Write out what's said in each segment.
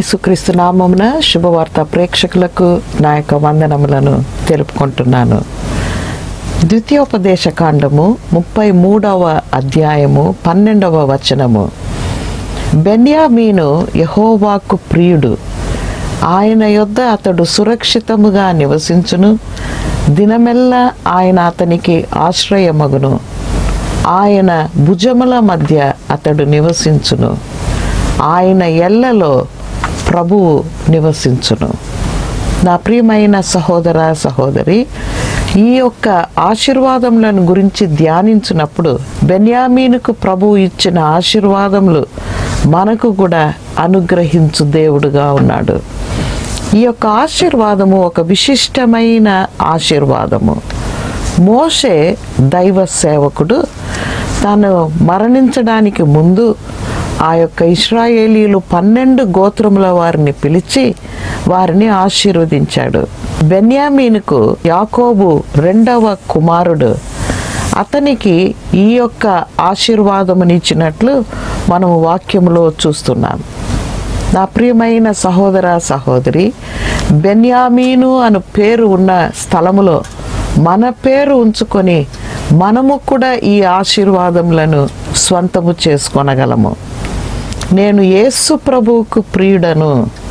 యేసుక్రీస్తు నామమున శుభవార్త ప్రేక్షకులకు నా యొక్క వందనములను తెలుపుకుంటున్నాను ద్వితీయోపదేశ కాండము ముప్పై మూడవ అధ్యాయము పన్నెండవ వచనము బెన్యామీను యహోవాకు ప్రియుడు ఆయన యొద్ద అతడు సురక్షితముగా నివసించును దినమెల్లా ఆయన అతనికి ఆశ్రయమగును ఆయన భుజముల మధ్య అతడు నివసించును ఆయన ఎల్లలో ప్రభువు నివసించును నా ప్రియమైన సహోదర సహోదరి ఈ యొక్క ఆశీర్వాదములను గురించి ధ్యానించినప్పుడు బెన్యామీనుకు ప్రభువు ఇచ్చిన ఆశీర్వాదములు మనకు కూడా అనుగ్రహించు దేవుడుగా ఉన్నాడు ఈ యొక్క ఆశీర్వాదము ఒక విశిష్టమైన ఆశీర్వాదము మోషే దైవ సేవకుడు తాను మరణించడానికి ముందు ఆ యొక్క ఇస్రాయేలీలు పన్నెండు గోత్రముల వారిని పిలిచి వారిని ఆశీర్వదించాడు బెన్యామీనుకు యాకోబు రెండవ కుమారుడు అతనికి ఈ యొక్క ఆశీర్వాదమునిచ్చినట్లు మనము వాక్యములో చూస్తున్నాం నా ప్రియమైన సహోదర సహోదరి బెన్యామీను అను పేరు ఉన్న స్థలములో మన పేరు ఉంచుకొని మనము కూడా ఈ ఆశీర్వాదములను స్వంతము చేసుకొనగలము నేను యేసు ప్రభువుకు ప్రియుడను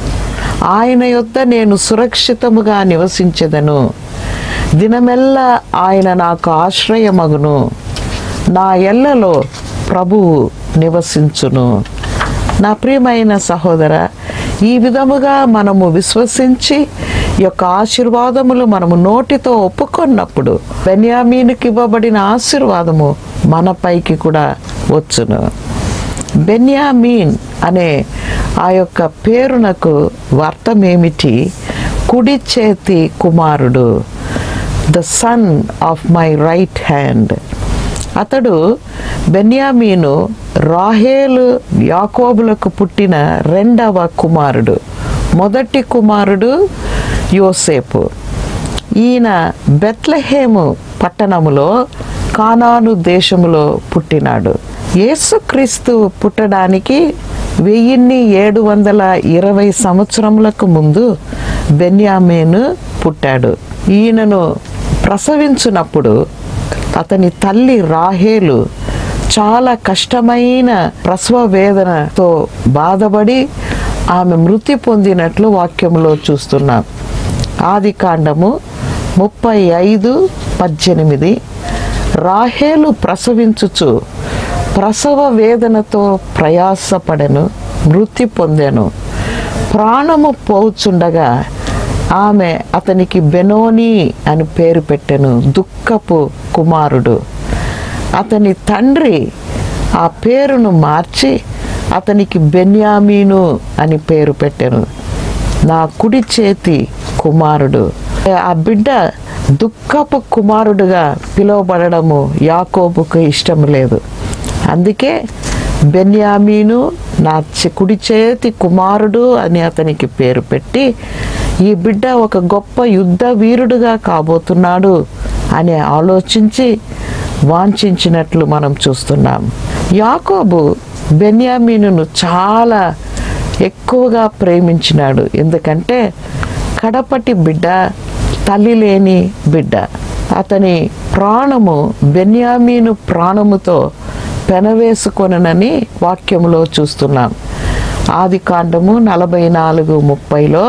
ఆయన యొద్ద నేను సురక్షితముగా నివసించెదను దినమెల్లా ఆయన నాకు ఆశ్రయమగును నా ఎల్లలో ప్రభువు నివసించును నా ప్రియమైన సహోదర ఈ విధముగా మనము విశ్వసించి ఈ యొక్క ఆశీర్వాదములు మనము నోటితో ఒప్పుకున్నప్పుడు బెన్యామీనుకి ఇవ్వబడిన ఆశీర్వాదము మనపైకి కూడా వచ్చును బెన్యామీన్ అనే ఆ యొక్క పేరునకు అర్థమేమిటి కుడి చేతి కుమారుడు the son of my right hand అతడు బెన్యామీను రాహేలు యాకోబులకు పుట్టిన రెండవ కుమారుడు మొదటి కుమారుడు యోసేపు ఈయన బెత్లహేము పట్టణములో కానాను దేశములో పుట్టినాడు యేసుక్రీస్తు పుట్టడానికి వెయ్యిన్ని ఏడు వందల ఇరవై సంవత్సరములకు ముందు బెన్యామీను పుట్టాడు ఈయనను ప్రసవించినప్పుడు అతని తల్లి రాహేలు చాలా కష్టమైన ప్రసవ వేదనతో బాధపడి ఆమె మృతి పొందినట్లు వాక్యంలో చూస్తున్నాం ఆది కాండము ముప్పై ఐదు పద్దెనిమిది రాహేలు ప్రసవించుచు ప్రసవ వేదనతో ప్రయాసపడెను మృతి పొందెను ప్రాణము పోచుండగా ఆమె అతనికి బెనోని అని పేరు పెట్టెను దుఃఖపు కుమారుడు అతని తండ్రి ఆ పేరును మార్చి అతనికి బెన్యామీను అని పేరు పెట్టెను నా కుడి చేతి కుమారుడు ఆ బిడ్డ దుఃఖపు కుమారుడుగా పిలువబడము యాకోబుకు ఇష్టం లేదు అందుకే బెన్యామీను నా చి- కుడి చేతి కుమారుడు అని అతనికి పేరు పెట్టి ఈ బిడ్డ ఒక గొప్ప యుద్ధ వీరుడుగా కాబోతున్నాడు అని ఆలోచించి వాంఛించినట్లు మనం చూస్తున్నాం యాకోబు బెన్యామీనును చాలా ఎక్కువగా ప్రేమించినాడు ఎందుకంటే కడపటి బిడ్డ తల్లి లేని బిడ్డ అతని ప్రాణము బెన్యామీను ప్రాణముతో పెనవేసుకొనని వాక్యములో చూస్తున్నాం ఆది కాండము నలభై నాలుగు ముప్పైలో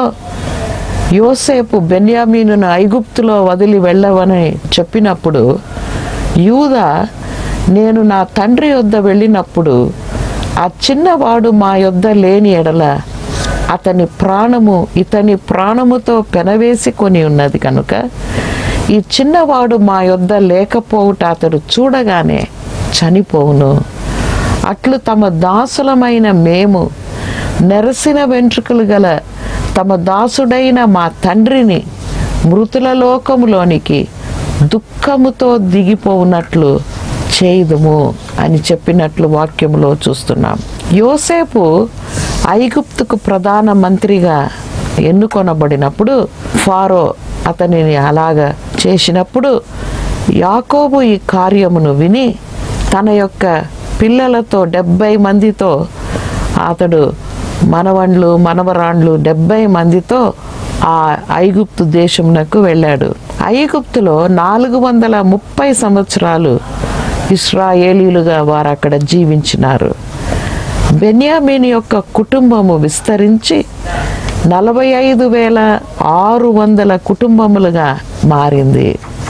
యోసేపు బెన్యామీనును ఐగుప్తులో వదిలి వెళ్ళవని చెప్పినప్పుడు యూద నేను నా తండ్రి యొద్ద వెళ్ళినప్పుడు ఆ చిన్నవాడు మా యొద్ద లేని ఎడల అతని ప్రాణము ఇతని ప్రాణముతో పెనవేసి కొని ఉన్నది కనుక ఈ చిన్నవాడు మా యొద్ద లేకపోవుట అతడు చూడగానే చనిపోవును అట్లు తమ దాసులమైన మేము నెరసిన వెంట్రుకలు గల తమ దాసుడైన మా తండ్రిని మృతుల లోకములోనికి దుఃఖముతో దిగిపోవునట్లు చేయుదుము అని చెప్పినట్లు వాక్యములో చూస్తున్నాం యోసేపు ఐగుప్తుకు ప్రధాన మంత్రిగా ఎన్నుకొనబడినప్పుడు ఫారో అతనిని అలాగా చేసినప్పుడు యాకోబు ఈ కార్యమును విని తన యొక్క పిల్లలతో డెబ్బై మందితో అతడు మనవన్లు మనవరాండ్లు డెబ్బై మందితో ఆ ఐగుప్తు దేశమునకు వెళ్ళాడు ఐగుప్తులో నాలుగు వందల ముప్పై సంవత్సరాలు ఇస్రాయేలీలుగా వారు అక్కడ జీవించినారు బెన్యామీన్ యొక్క కుటుంబము విస్తరించి నలభై ఐదు వేల ఆరు వందల కుటుంబములుగా మారింది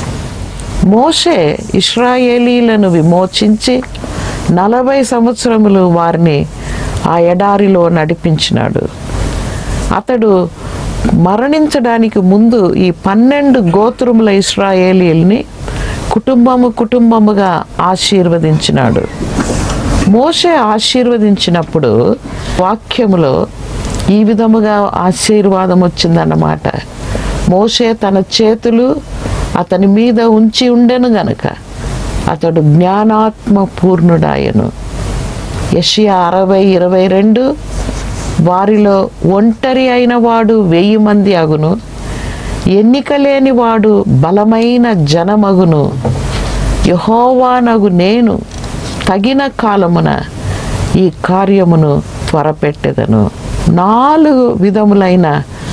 మోషే ఇస్రాయేలీలను విమోచించి నలభై సంవత్సరములు వారిని ఆ ఎడారిలో నడిపించినాడు అతడు మరణించడానికి ముందు ఈ పన్నెండు గోత్రముల ఇస్రాయేలీల్ని కుటుంబము కుటుంబముగా ఆశీర్వదించినాడు మోషే ఆశీర్వదించినప్పుడు వాక్యములో ఈ విధముగా ఆశీర్వాదం వచ్చిందన్నమాట మోషే తన చేతులు అతని మీద ఉంచి ఉండెను గనుక అతడు జ్ఞానాత్మ పూర్ణుడాయను యషియా అరవై ఇరవై రెండు వారిలో ఒంటరి అయిన వాడు వెయ్యి మంది అగును ఎన్నిక లేని వాడు బలమైన జనమగును యహోవానగు నేను తగిన కాలమున ఈ కార్యమును త్వరపెట్టెదను నాలుగు విధములైన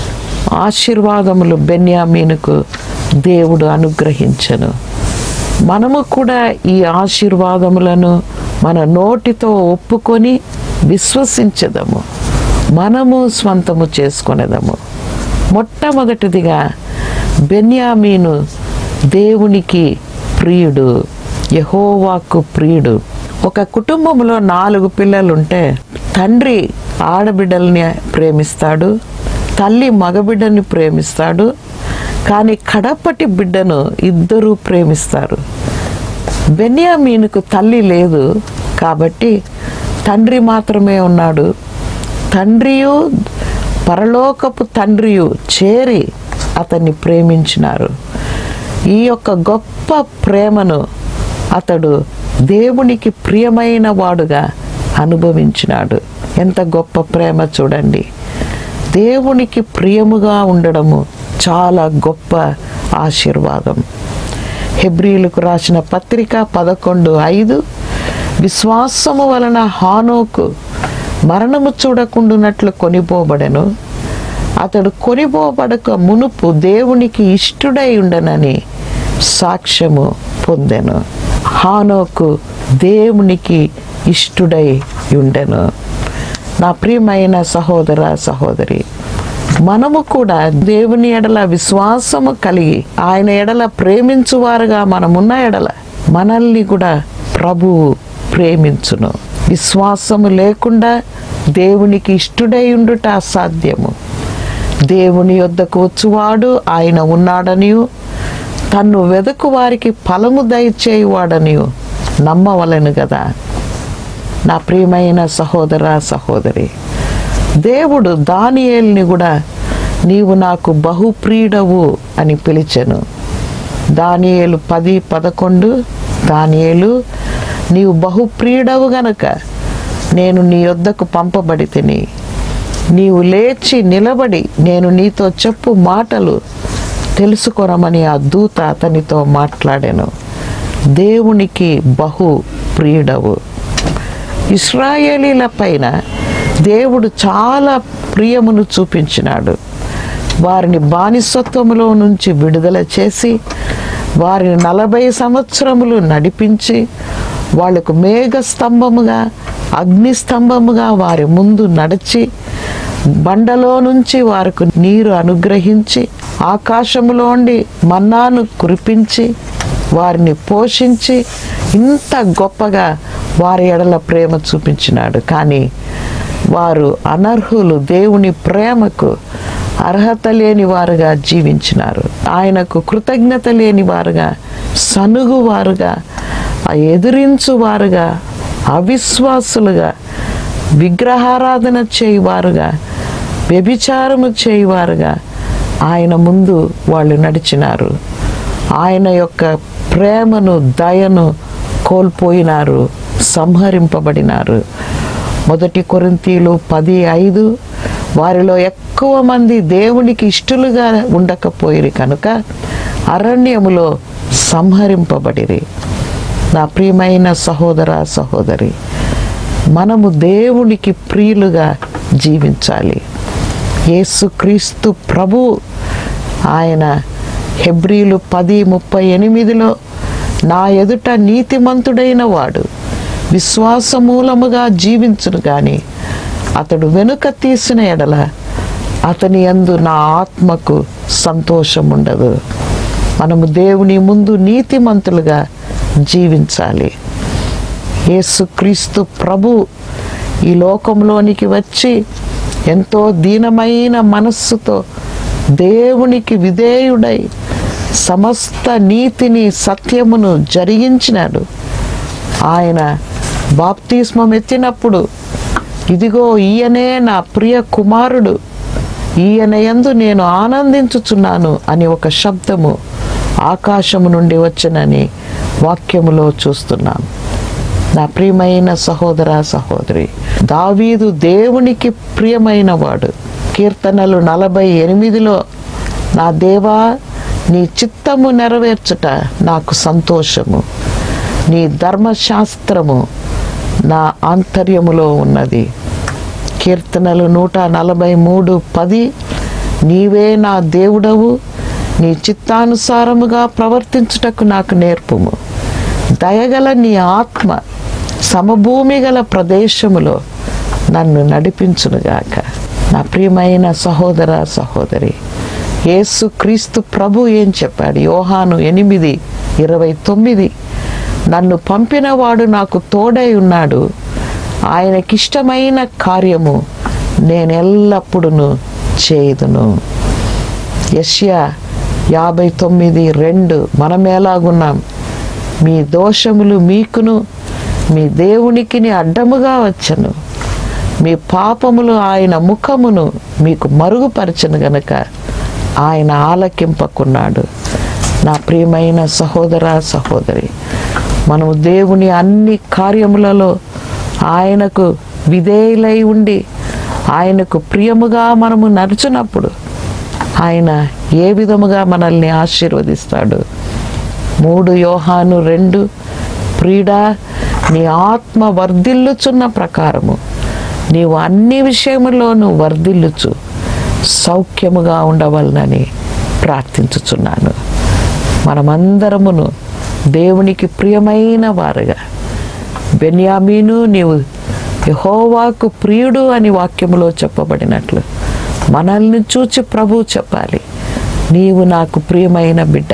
ఆశీర్వాదములు బెన్యామీనుకు దేవుడు అనుగ్రహించను మనము కూడా ఈ ఆశీర్వాదములను మన నోటితో ఒప్పుకొని విశ్వసించదము మనము స్వంతము చేసుకొనేదము మొట్టమొదటిదిగా బెన్యామీను దేవునికి ప్రియుడు యహోవాకు ప్రియుడు ఒక కుటుంబంలో నాలుగు పిల్లలుంటే తండ్రి ఆడబిడ్డల్ని ప్రేమిస్తాడు తల్లి మగబిడ్డని ప్రేమిస్తాడు కానీ కడపటి బిడ్డను ఇద్దరూ ప్రేమిస్తారు బెన్యామీనుకు తల్లి లేదు కాబట్టి తండ్రి మాత్రమే ఉన్నాడు తండ్రియు పరలోకపు తండ్రియు చేరి అతన్ని ప్రేమించినారు ఈ యొక్క గొప్ప ప్రేమను అతడు దేవునికి ప్రియమైన వాడుగా అనుభవించినాడు ఎంత గొప్ప ప్రేమ చూడండి దేవునికి ప్రియముగా ఉండడము చాలా గొప్ప ఆశీర్వాదం హెబ్రిలకు రాసిన పత్రిక పదకొండు ఐదు విశ్వాసము వలన హానోకు మరణము చూడకుండునట్లు కొనిపోబడెను అతడు కొనిపోబడక మునుపు దేవునికి ఇష్టుడై ఉండనని సాక్ష్యము పొందెను హానోకు దేవునికి ఇష్టుడై ఉండెను నా ప్రియమైన సహోదర సహోదరి మనము కూడా దేవుని ఎడల విశ్వాసము కలిగి ఆయన ఎడల ప్రేమించువారుగా మనమున్న ఎడల మనల్ని కూడా ప్రభువు ప్రేమించును విశ్వాసము లేకుండా దేవునికి ఇష్టుడై ఉండుట అసాధ్యము దేవుని యొద్దకు వచ్చువాడు ఆయన ఉన్నాడనియు తన్ను వెదకు వారికి ఫలము దయచేయువాడనియు నమ్మవలను కదా నా ప్రియమైన సహోదర సహోదరి దేవుడు దానియేల్ని కూడా నీవు నాకు బహుప్రియుడవు అని పిలిచెను దానియేలు పది పదకొండు దానియేలు నీవు బహుప్రియుడవు గనక నేను నీ యొద్దకు పంపబడి తిని నీవు లేచి నిలబడి నేను నీతో చెప్పు మాటలు తెలుసుకొనమని ఆ దూత అతనితో మాట్లాడాను దేవునికి బహు ప్రియుడవు ఇస్రాయేలీల పైన దేవుడు చాలా ప్రియమును చూపించినాడు వారిని బానిసత్వములో నుంచి విడుదల చేసి వారిని నలభై సంవత్సరములు నడిపించి వాళ్లకు మేఘ స్తంభముగా అగ్ని స్తంభముగా వారి ముందు నడిచి బండలో నుంచి వారికి నీరు అనుగ్రహించి ఆకాశములోండి మన్నాను కురిపించి వారిని పోషించి ఇంత గొప్పగా వారి ఎడల ప్రేమ చూపించినాడు కానీ వారు అనర్హులు దేవుని ప్రేమకు అర్హత లేని వారుగా జీవించినారు ఆయనకు కృతజ్ఞత లేని వారుగా సనుగువారుగా ఎదిరించువారుగా అవిశ్వాసులుగా విగ్రహారాధన చేయువారుగా వ్యభిచారము చేయువారుగా ఆయన ముందు వాళ్ళు నడిచినారు ఆయన యొక్క ప్రేమను దయను కోల్పోయినారు సంహరింపబడినారు మొదటి కొరింతీలు పది ఐదు వారిలో ఎక్కువ మంది దేవునికి ఇష్టలుగా ఉండకపోయిరి కనుక అరణ్యములో సంహరింపబడిరి నా ప్రియమైన సహోదర సహోదరి మనము దేవునికి ప్రియులుగా జీవించాలి యేసుక్రీస్తు ప్రభు ఆయన హెబ్రీలు పది ముప్పై ఎనిమిదిలో నా ఎదుట నీతిమంతుడైన వాడు విశ్వాసమూలముగా జీవించును గాని అతడు వెనుక తీసిన ఎడల అతని యందు నా ఆత్మకు సంతోషం ఉండదు మనము దేవుని ముందు నీతిమంతులుగా జీవించాలి యేసుక్రీస్తు ప్రభు ఈ లోకంలోనికి వచ్చి ఎంతో దీనమైన మనస్సుతో దేవునికి విధేయుడై సమస్త నీతిని సత్యమును జరిగించినాడు ఆయన బాప్తిస్మం ఎత్తినప్పుడు ఇదిగో ఈయనే నా ప్రియ కుమారుడు ఈయన యందు నేను ఆనందించుచున్నాను అని ఒక శబ్దము ఆకాశము నుండి వచ్చనని వాక్యములో చూస్తున్నాం నా ప్రియమైన సహోదర సహోదరి దావీదు దేవునికి ప్రియమైన వాడు కీర్తనలు నలభై ఎనిమిదిలో నా దేవా నీ చిత్తము నెరవేర్చుట నాకు సంతోషము నీ ధర్మశాస్త్రము నా ఆంతర్యములో ఉన్నది కీర్తనలు నూట నలభై మూడు పది నీవే నా దేవుడవు నీ చిత్తానుసారముగా ప్రవర్తించుటకు నాకు నేర్పుము దయగల నీ ఆత్మ సమభూమి గల ప్రదేశములో నన్ను నడిపించునుగాక నా ప్రియమైన సహోదర సహోదరి యేసు క్రీస్తు ప్రభు ఏం చెప్పాడు యోహాను ఎనిమిది ఇరవై తొమ్మిది నన్ను పంపినవాడు నాకు తోడై ఉన్నాడు ఆయనకిష్టమైన కార్యము నేను ఎల్లప్పుడూ చేయుదును యష్యా యాభై తొమ్మిది రెండు మనం ఎలాగున్నాం మీ దోషములు మీకును మీ దేవునికిని అడ్డముగా వచ్చను మీ పాపములు ఆయన ముఖమును మీకు మరుగుపరచను గనుక ఆయన ఆలకింపకున్నాడు నా ప్రియమైన సహోదర సహోదరి మనము దేవుని అన్ని కార్యములలో ఆయనకు విధేయులై ఉండి ఆయనకు ప్రియముగా మనము నడుచునప్పుడు ఆయన ఏ విధముగా మనల్ని ఆశీర్వదిస్తాడు మూడు యోహాను రెండు ప్రీడా నీ ఆత్మ వర్ధిల్లుచున్న ప్రకారము నీవు అన్ని విషయములోనూ వర్ధిల్లుచు సౌఖ్యముగా ఉండవలనని ప్రార్థించుచున్నాను మనమందరమును దేవునికి ప్రియమైన వారుగా బెన్యామీను నీవు యహోవాకు ప్రియుడు అని వాక్యములో చెప్పబడినట్లు మనల్ని చూచి ప్రభు చెప్పాలి నీవు నాకు ప్రియమైన బిడ్డ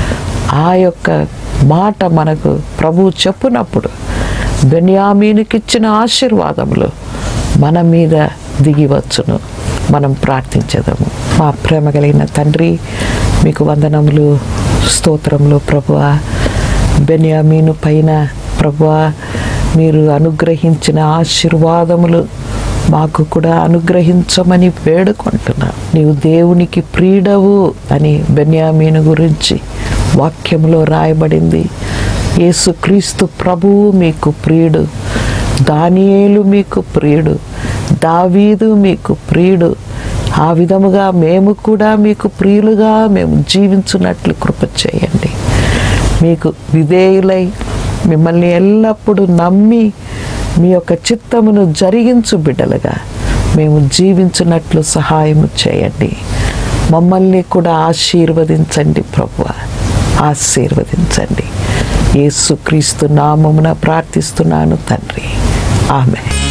ఆ యొక్క మాట మనకు ప్రభు చెప్పునప్పుడు బెన్యామీనుకిచ్చిన ఆశీర్వాదములు మన మీద దిగివచ్చును మనం ప్రార్థించదము మా ప్రేమ కలిగిన తండ్రి మీకు వందనములు స్తోత్రములు ప్రభువా బెన్యామీను పైన ప్రభువా మీరు అనుగ్రహించిన ఆశీర్వాదములు మాకు కూడా అనుగ్రహించమని వేడుకుంటున్నా నీవు దేవునికి ప్రియుడవు అని బెన్యామీను గురించి వాక్యంలో రాయబడింది యేసుక్రీస్తు ప్రభువు మీకు ప్రియుడు దానియేలు మీకు ప్రియుడు దావీదు మీకు ప్రియుడు ఆ విధముగా మేము కూడా మీకు ప్రియులుగా మేము జీవించున్నట్లు కృప చేయండి మీకు విధేయులై మిమ్మల్ని ఎల్లప్పుడూ నమ్మి మీ యొక్క చిత్తమును జరిగించు బిడ్డలుగా మేము జీవించున్నట్లు సహాయము చేయండి మమ్మల్ని కూడా ఆశీర్వదించండి ప్రభువ ఆశీర్వదించండి యేసుక్రీస్తు నామమున ప్రార్థిస్తున్నాను తండ్రి ఆమె